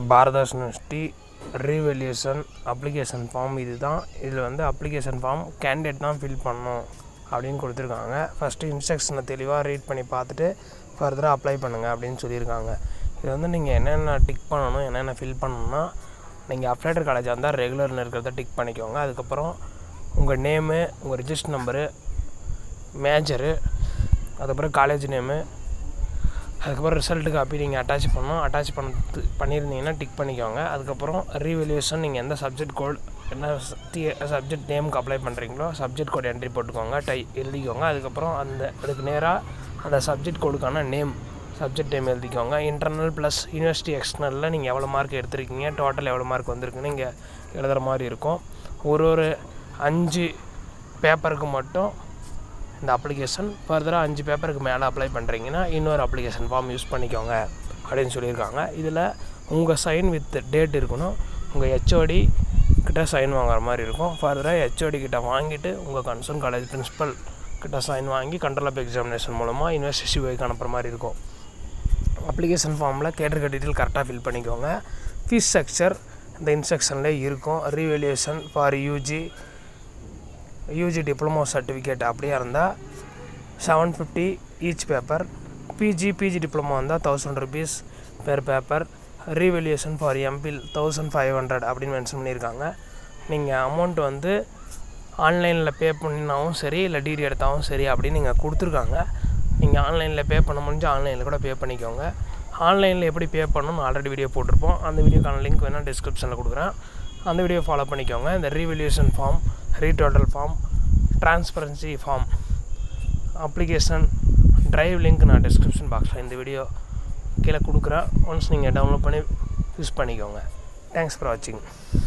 பாரதாஸ் university revaluation application form இது தான் இதில் வந்து அப்ளிகேஷன் ஃபார்ம் கேண்டிடேட் தான் ஃபில் பண்ணணும் அப்படின்னு கொடுத்துருக்காங்க ஃபஸ்ட்டு இன்ஸ்ட்ரக்ஷனை தெளிவாக ரீட் பண்ணி பார்த்துட்டு ஃபர்தராக அப்ளை பண்ணுங்கள் அப்படின்னு சொல்லியிருக்காங்க இது வந்து நீங்கள் என்னென்ன டிக் பண்ணணும் என்னென்ன ஃபில் பண்ணணும்னா நீங்கள் அப்ளைடர் காலேஜாக இருந்தால் ரெகுலர்னு இருக்கிறத டிக் பண்ணிக்கோங்க அதுக்கப்புறம் உங்கள் நேமு உங்கள் ரிஜிஸ்டர் நம்பரு மேஜரு அதுக்கப்புறம் காலேஜ் நேமு அதுக்கப்புறம் ரிசல்ட்டு காப்பி நீங்கள் அட்டாச் பண்ணணும் அட்டாச் பண்ணது பண்ணியிருந்தீங்கன்னா டிக் பண்ணிக்கோங்க அதுக்கப்புறம் ரீவெல்யூஷன் நீங்கள் எந்த சப்ஜெக்ட் கோட் என்ன சப்ஜெக்ட் நேமுக்கு அப்ளை பண்ணுறீங்களோ சப்ஜெக்ட் கோட் என்ட்ரி போட்டுக்கோங்க டை எழுதிக்கோங்க அதுக்கப்புறம் அந்த அதுக்கு நேராக அந்த சப்ஜெக்ட் கோடுக்கான நேம் சப்ஜெக்ட் நேம் எழுதிக்கோங்க இன்டர்னல் ப்ளஸ் யூனிவர்சிட்டி எக்ஸ்டர்னலில் நீங்கள் எவ்வளோ மார்க் எடுத்திருக்கீங்க டோட்டல் எவ்வளோ மார்க் வந்திருக்குன்னு இங்கே எழுதுகிற மாதிரி இருக்கும் ஒரு ஒரு அஞ்சு பேப்பருக்கு மட்டும் இந்த அப்ளிகேஷன் ஃபர்தராக அஞ்சு பேப்பருக்கு மேலே அப்ளை பண்ணுறீங்கன்னா இன்னொரு அப்ளிகேஷன் ஃபார்ம் யூஸ் பண்ணிக்கோங்க அப்படின்னு சொல்லியிருக்காங்க இதில் உங்கள் சைன் வித் டேட் இருக்கணும் உங்கள் ஹெச்ஓடி கிட்ட சைன் வாங்குற மாதிரி இருக்கும் ஃபர்தராக ஹெச்ஓடி கிட்ட வாங்கிட்டு உங்கள் கன்சர்ன் காலேஜ் பிரின்ஸிபல் கிட்ட சைன் வாங்கி கண்ட்ரோல் ஆஃப் எக்ஸாமினேஷன் மூலமாக யூனிவர்சிட்டி சிஓக்கு அனுப்புகிற மாதிரி இருக்கும் அப்ளிகேஷன் ஃபார்மில் கேட்டிருக்க டீட்டெயில் கரெக்டாக ஃபில் பண்ணிக்கோங்க ஃபீஸ் ஸ்ட்ரக்சர் இந்த இன்ஸ்ட்ரக்ஷன்லேயே இருக்கும் revaluation for UG UG diploma certificate அப்படியே இருந்தால் seven fifty each paper PG PG diploma இருந்தால் thousand rupees per paper revaluation for MPhil thousand five hundred அப்படின்னு மென்ஷன் பண்ணியிருக்காங்க நீங்கள் அமௌண்ட் வந்து ஆன்லைனில் பே பண்ணினாவும் சரி இல்லை டிடி எடுத்தாலும் சரி அப்படின்னு நீங்கள் கொடுத்துருக்காங்க நீங்கள் ஆன்லைனில் பே பண்ண முடிஞ்சு ஆன்லைனில் கூட பே பண்ணிக்கோங்க ஆன்லைனில் எப்படி பே பண்ணணும்னு ஆல்ரெடி வீடியோ போட்டிருப்போம் அந்த வீடியோக்கான லிங்க் வேணால் டிஸ்கிரிப்ஷனில் கொடுக்குறேன் அந்த வீடியோ ஃபாலோ பண்ணிக்கோங்க இந்த revaluation form retotal form transparency form application drive link நான் டிஸ்கிரிப்ஷன் பாக்ஸில் இந்த வீடியோ கீழே கொடுக்குறேன் ஒன்ஸ் நீங்கள் டவுன்லோட் பண்ணி யூஸ் பண்ணிக்கோங்க தேங்க்ஸ் ஃபார் வாட்சிங்